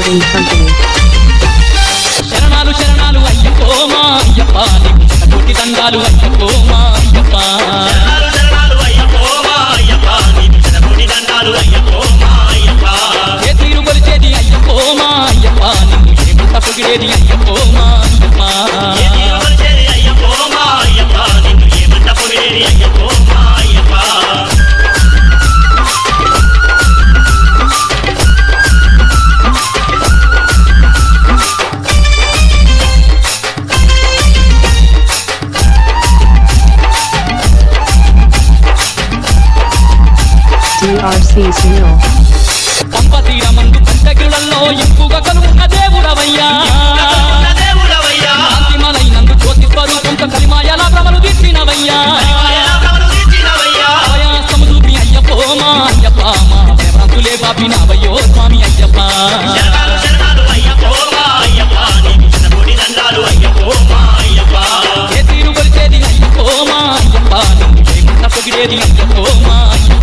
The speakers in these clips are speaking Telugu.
Recording Company. శరణాలు శరణాలు అయ్యప్పో మా అయ్యప్ప నీకు శతకోటి దండాలు అయ్యప్పో మా అయ్యప్ప శరణాలు శరణాలు అయ్యప్పో మా అయ్యప్ప నీకు శతకోటి దండాలు అయ్యప్పో మా అయ్యప్ప ఏ తీరు కొలిచేది అయ్యప్పో మా అయ్యప్ప నిన్ను ఏమిట పొగిడేది అయ్యప్పో మా అయ్యప్ప ఏ తీరు కొలిచేది అయ్యప్పో మా అయ్యప్ప నిన్ను ఏమంట పొగిడేది అయ్యప్పో మా అయ్యప్ప DRC Sunil. పంప తీరమందు పంటగిరులలో ఇంపుగా కలుగున్న దేవుడవయ్యా ఉన్న దేవుడవయ్యా శాంతిమలైనందు జ్యోతి స్వరూపంతో కలిమాయల భ్రమలు తీర్చినవయ్యా మాయల భ్రమలు తీర్చినవయ్యా ప్రయాసము చూపి అయ్యప్పో మా అయ్యప్ప మా భ్రాంతులే పాపినవయ్యో స్వామి అయ్యప్ప శరణాలు శరణాలు అయ్యప్పో మా అయ్యప్ప నీకు శతకోటి దండాలు అయ్యప్పో మా అయ్యప్ప ఏ తీరు కొలిచేది అయ్యప్పో మా అయ్యప్ప నిన్ను ఏమిట పొగిడేది అయ్యప్పో మా అయ్యప్ప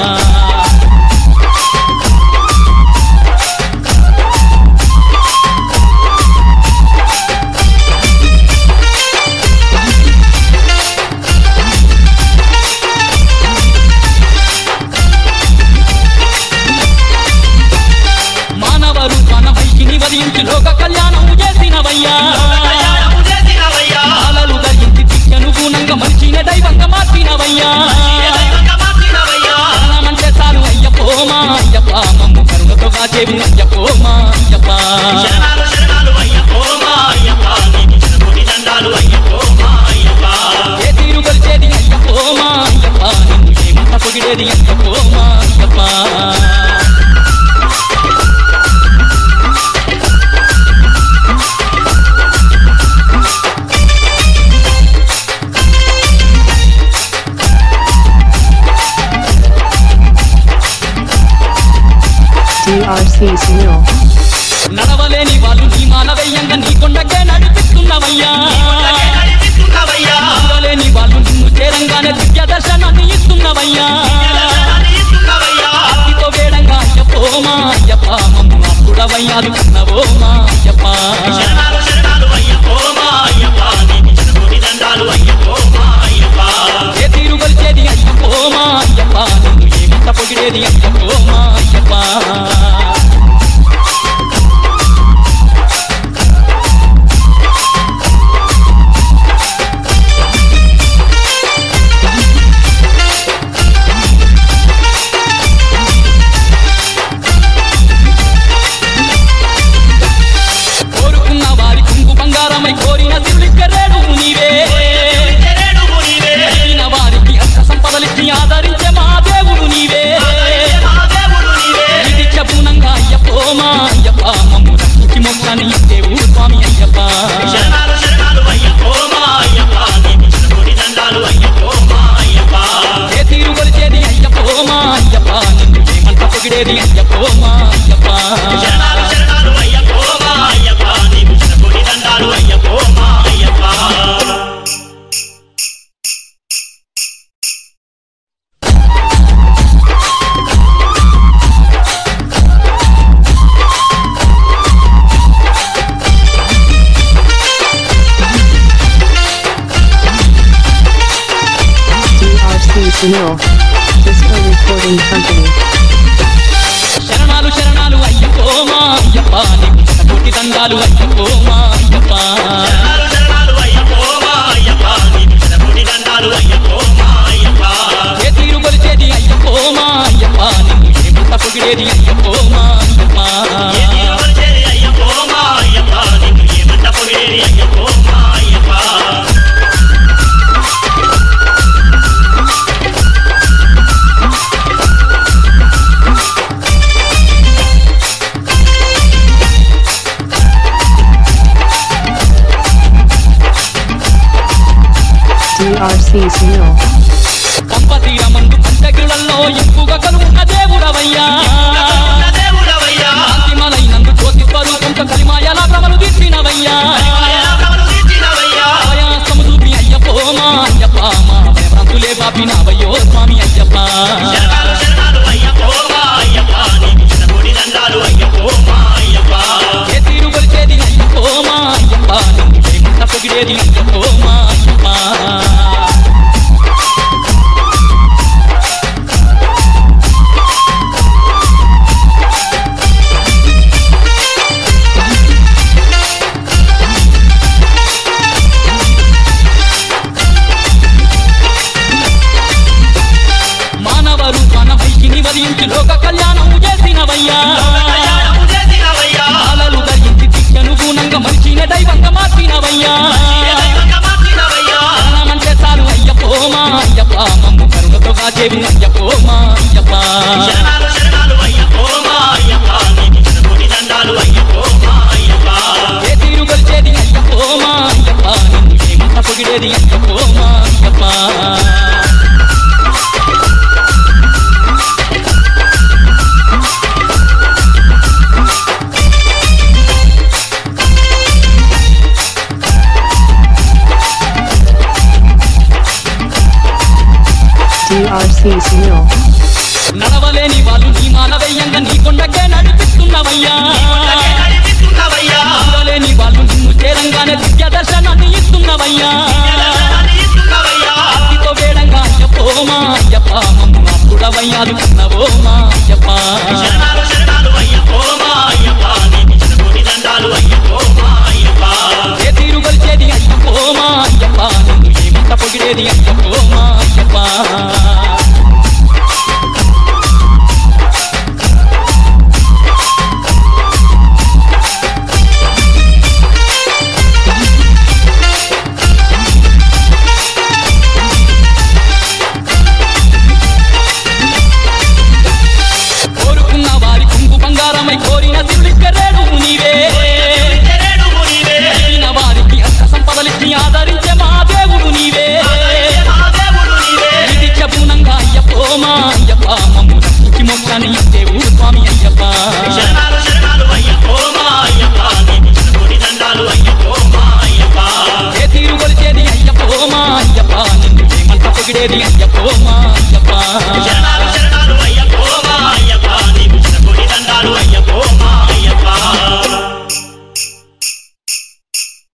మానవ రూపాన వైకిని వరించి లోక కళ్యాణం చేసినవయ్యా కళ్యాణము చేసినవయ్యా కాలలు ధరించి శిక్షను గుణంగా మనిషిని దైవంగా మార్చినవయ్యా ఏ దైవంగా మార్చినవయ్యా ప్రాణమంటే చాలు అయ్యప్పో మా అయ్యప్ప మమ్ము కరుణతో కాచేవు అయ్యప్పో మా అయ్యప్ప శరణాలు శరణాలు అయ్యప్పో మా అయ్యప్ప నీకు శతకోటి దండాలు అయ్యప్పో మా అయ్యప్ప ఏ తీరు కొలిచేది అయ్యప్పో మా అయ్యప్ప నిన్ను ఏమంత పొగిడేది అయ్యప్పో మా అయ్యప్ప DRC Sunil. నడవలేని వాళ్ళు నీ మాల వెయ్యంగా నీ కొండకే నడిపిస్తున్నవయ్యా అలాగే నడిపిస్తున్నవయ్యా నడవలేని వాళ్ళు నిన్ను చేరంగానే దివ్య దర్శనాన్ని ఇస్తున్నవయ్యా దర్శనాన్ని ఇస్తున్నవయ్యా భక్తితో వేడంగా అయ్యప్పో మా అయ్యప్ప మమ్ము అప్పుడవయ్యాలు కన్నవో మా అయ్యప్ప శరణాలు శరణాలు అయ్యప్పో మా అయ్యప్ప నీకు శతకోటి దండాలు అయ్యప్పో మా అయ్యప్ప ఏ తీరు కొలిచేది అయ్యప్పో మా అయ్యప్ప నిన్ను ఏమిట పొగిడేది అయ్యప్పో మా అయ్యప్ప కోరుకున్న వారి కుంగు బంగారమై కోరిన శివులిక్కరేడు నీవే తెరేడుము నీవే అడిగిన వారికి అష్ట సంపదలిచ్చి ఆదరించే మా దేవుడు నీవే మా దేవుడు నీవే ఇది చెప్పునంగా అయ్యప్పో మా అయ్యప్ప మమ్ము రక్షించి మోక్షాన్ని ఇచ్చేవు స్వామి అయ్యప్ప శరణాలు శరణాలు అయ్యప్పో మా అయ్యప్ప నీకు శతకోటి దండాలు అయ్యప్పో మా అయ్యప్ప ఏ తీరు కొలిచేది అయ్యప్పో మా అయ్యప్ప నిన్ను ఏమంట పొగిడేది అయ్యప్పో మా అయ్యప్ప శరణాలు శరణాలు అయ్యప్పో మా అయ్యప్ప నీకు శతకోటి దండాలు అయ్యప్పో మా Ayyappa DRC Sunil. Disco Recording Company. శరణాలు శరణాలు అయ్యప్పో మా అయ్యప్ప నీకు శతకోటి దండాలు అయ్యప్పో మా అయ్యప్ప శరణాలు శరణాలు అయ్యప్పో మా అయ్యప్ప నీకు శతకోటి దండాలు అయ్యప్పో మా అయ్యప్ప ఏ తీరు కొలిచేది అయ్యప్పో మా అయ్యప్ప నిన్ను ఏమంట పొగిడేది అయ్యప్పో మా అయ్యప్ప ఏ తీరు కొలిచేది అయ్యప్పో మా అయ్యప్ప నిన్ను ఏమంట పొగిడేది అయ్యప్పో మా అయ్యప్ప DRC Sunil. పంప తీరమందు పంటగిరులలో ఇంపుగా కలుగున్న దేవుడవయ్యా ఉన్న దేవుడవయ్యా శాంతిమలైనందు జ్యోతి స్వరూపంతో కలిమాయల భ్రమలు తీర్చినవయ్యా మాయల భ్రమలు తీర్చినవయ్యా ప్రయాసము చూపి అయ్యప్పో మా అయ్యప్ప మా భ్రాంతులే పాపినవయ్యో స్వామి అయ్యప్ప శరణాలు శరణాలు అయ్యప్పో మా అయ్యప్ప నీకు శతకోటి దండాలు అయ్యప్పో మా అయ్యప్ప కాచేవు అయ్యప్పో మా అయ్యప్ప శరణాలు శరణాలు అయ్యప్పో మా అయ్యప్ప నీకు శతకోటి దండాలు అయ్యప్పో మా అయ్యప్ప ఏ తీరు కొలిచేది అయ్యప్పో మా అయ్యప్ప నిన్ను ఏమంత పొగిడేది అయ్యప్పో మా అయ్యప్ప DRC Sunil. నడవలేని వాళ్ళు నీ మాల వెయ్యంగా నీ కొండకే నడిపిస్తున్నవయ్యా కొండకే నడిపిస్తున్నవయ్యా నడవలేని వాళ్ళు నిన్ను చేరంగానే దివ్య దర్శనాన్ని ఇస్తున్నవయ్యా దర్శనాన్ని ఇస్తున్నవయ్యా భక్తితో వేడంగా అయ్యప్పో మా అయ్యప్ప మమ్ము అప్పుడవయ్యాదు కన్నవో మా అయ్యప్ప శరణాలు శరణాలు అయ్యప్పో మా అయ్యప్ప నీకు శతకోటి దండాలు అయ్యప్పో మా అయ్యప్ప ఏ తీరు కొలిచేది అయ్యప్పో మా అయ్యప్ప నిన్ను ఏమంత పొగిడేది అయ్యప్పో మా అయ్యప్ప కోరుకున్న వారి కుంగు బంగారమై కోరిన శివుడిక్కరేడు నీవే తెరేడు నీవే అడిగిన వారికి అష్ట సంపదలిచ్చి ఆదరించే మా దేవుడు నీవే మా దేవుడు నీవే ఇది చెబునంగా అయ్యప్పో మా అయ్యప్ప మమ్ము రక్షించి మొక్కని దేవుడు స్వామి అయ్యప్ప శరణాలు శరణాలు అయ్యప్పో మా అయ్యప్ప నీకు శతకోటి దండాలు అయ్యప్పో మా అయ్యప్ప ఏ తీరు కొలిచేది అయ్యప్పో మా అయ్యప్ప నిన్ను ఏమంత పొగిడేది